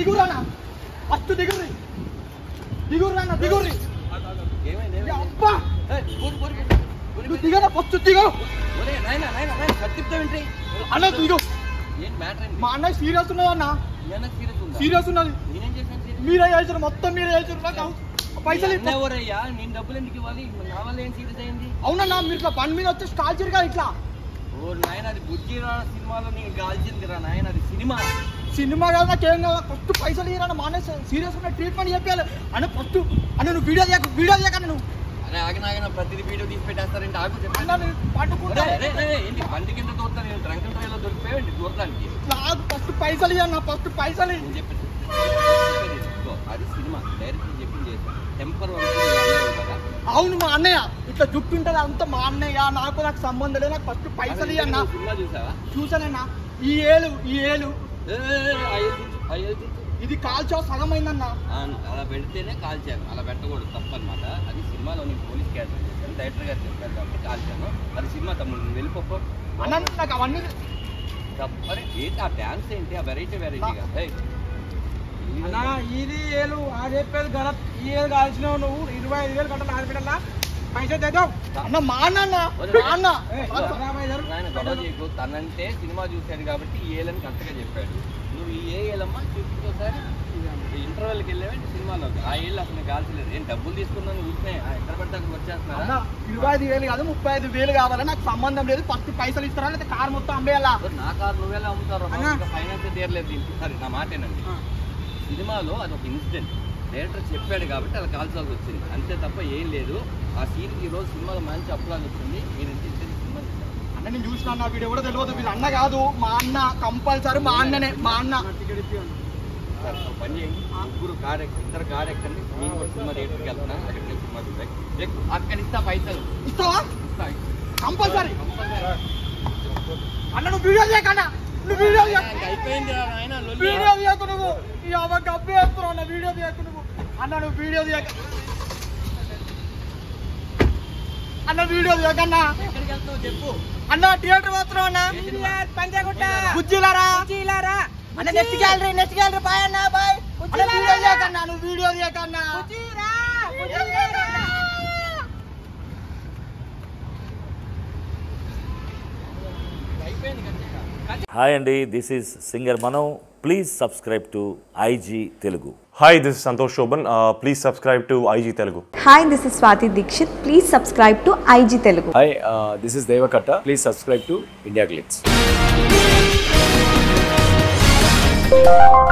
దిగురానా first దిగుర్రి దిగురానా దిగుర్రి ఏమైంది ఈ అబ్బా ఏయ్, పోరు, పోరు, పోరు. పోరు, నువ్వు పోరు. దిగనా ఫస్ట్ దిగు ఒరేయ్, నాయనా, నాయనా, నాయనా, కత్తి తిప్పుతావేంటి? అన్న దిగు ఏంటి మ్యాటర్ ఏంటి? మా అన్న సీరియస్ ఉన్నది అన్న మీ అన్నకి serious ఉందా? సీరియస్ ఉన్నది నేనేం చేశాను serious? మీరే చేసారు మొత్తం మీరే చేసారు నాకు అవ- పైసలు మీ ఇవ్వ- అన్న ఎవరయ్యా? నేను డబ్బులు ఎందుకు ఇవ్వాలి నా వల్ల ఏం సీరియస్ అయింది అవునన్నా మీరు ఇట్లా బండి మీద వచ్చి స్టాల్ చేయరు కదా ఇట్లా ఓ నాయన అది బుజ్జిరా సినిమాలో నీకు గాల్చిందిరా నాయన అది సినిమా సినిమా కదా నాకేం కదా ఫస్ట్ పైసలు ఇవ్వరా మా అన్న సీరియస్ ఉన్న ట్రీట్మెంట్ చెప్పాలి అని ఫస్ట్ అన్న నువ్వు వీడియో చేయక వీడియో చేయక నువ్వు అరే ఆగిన ఆగిన ప్రతిదీ వీడియో తీసి పెట్టేస్తారంటే ఆగు అన్న చెప్పండి నేను పట్టుకుంటా ఏంటి బండి కింద దూరుతా నేను డ్రంక్ అండ్ డ్రైవ్లో దొరికిపోయావండి దూరడానికి నాకు ఫస్ట్ పైసలు ఇవ్వన్న ఫస్ట్ పైసలు ఇయ్యి. నేను చెప్పేది చెప్పేది ఇదిగో, అది సినిమా డైరెక్ట్ చెప్పింది చేశాను టెంపర్ కదా అవును మా అన్నయ్య ఇట్లా జుట్టు ఉంటుంది అంత మా అన్నయ్య నాకు నాకు సంబంధం లేదు నాకు ఫస్ట్ పైసలు ఇవ్వన్న నువ్వు సినిమా చూసావా చూసానన్నా ఈ ఏలు ఈ ఏలు ఏ, ఏ, ఏ, ఆ ఏలు దించు, ఆ ఏలు దించు. ఇది కాల్చో సగం అయిందన్న ఆ, అలా పెడితేనే కాల్చాను అలా పెట్టకూడదు తప్పనమాట అది సినిమాలోని పోలీస్ క్యారెక్టర్ చేశాను డైరెక్టర్ గారు చెప్పారు కాబట్టి కాల్చాను అది సినిమా తమ్ముడు నువ్వు వెళ్ళిపోపో అన్న నాకు అవన్నీ తప్పని ఏంటి ఆ డ్యాన్స్ ఏంటి ఆ వెరైటీ వెరైటీగా అన్నా ఇది ఏలు ఆ చెప్పేది గలత్ ఈ ఏలు కాల్చినావు నువ్వు ఇరవై ఐదు వేలు కట్టాలి హాస్పిటల్లా పైసలు తెద్దాం అన్న మా అన్న అన్న మా అన్న ఆయన గొడవ చేయకు తనంటే సినిమా చూశాడు కాబట్టి ఈ ఏలని కరెక్ట్గా చెప్పాడు నువ్వు ఈ ఏ ఏలమ్మా చూపించు ఒకసారి ఇంటర్వెల్కి వెళ్ళావంటే సినిమాలో ఆ ఏళ్ళు అసలు కాల్చలేదు ఏం డబ్బులు తీసుకున్నాను ఊరినే ఎక్కడ పడితే అక్కడ అన్న వచ్చేస్తున్నారా ఇరవై ఐదు వేలు కాదు ముప్పై ఐదు వేలు కావాలి నాకు సంబంధం లేదు ఫస్ట్ పైసలు ఇస్తారా లేదా కార్ మొత్తం అమ్మేయాలా మరి నా కారు నువ్వెలా అమ్ముతారు అన్నా. ఫైనాన్స్ తీరలేదు దీనికి సరే నా మాట ఏనండి సినిమాలో అది ఒక ఇన్సిడెంట్ డైరెక్టర్ చెప్పాడు కాబట్టి అలా కాల్చాల్సి వచ్చింది అంతే తప్ప ఏం లేదు ఆ సీన్కి ఈ రోజు సినిమాలో మంచి అప్లాజ్ వచ్చింది మీరు ఇంటి సినిమా చూశారు. అన్న నేను చూసిన అన్న వీడియో కూడా తెలియదు వీళ్ళు అన్న కాదు మా అన్న కంపల్సరీ మా అన్ననే మా అన్న సార్ ఒక పని చేయండి ముగ్గురు కార్ ఎక్కి ఇద్దరు కార్ ఎక్కండి నేను కూడా సినిమా థియేటర్కి వెళ్తున్నా అక్కడికి వెళ్ళి సినిమా చూద్దాం ఎక్కు, అక్కడ ఇస్తా పైసలు ఇస్తావా ఇస్తా కంపల్సరీ కంపల్సరీ. అన్న నువ్వు వీడియో చేయకన్నా నువ్వు వీడియో చేయకు. ఇంకా అయిపోయింది రా నాయనా, లొల్లి. వీడియో తీయకు నువ్వు ఈ అవ్వ గబ్బు వేస్తున్నావు అన్న వీడియో తీయకు నువ్వు అన్న నువ్వు వీడియో తీయక అన్న వీడియో తీయకన్నా ఎక్కడికి వెళ్తావు చెప్పు అన్న థియేటర్ పోతున్నావు అన్న పంజాగుట్ట బుజ్జిలారా చీలారా అన్న next gallery next gallery bye అన్న బాయ్ అన్న వీడియో చేయకన్నా నువ్వు వీడియో తీయకన్నా అయిపోయింది ఖచ్చితంగా హాయ్ అండి this is singer Mano please subscribe to IG Telugu Hi, this is Santosh Shoban. Uh, please subscribe to IG Telugu. Hi this is Swathi Dixit please subscribe to IG Telugu hi this is Devakatta please subscribe to India glitz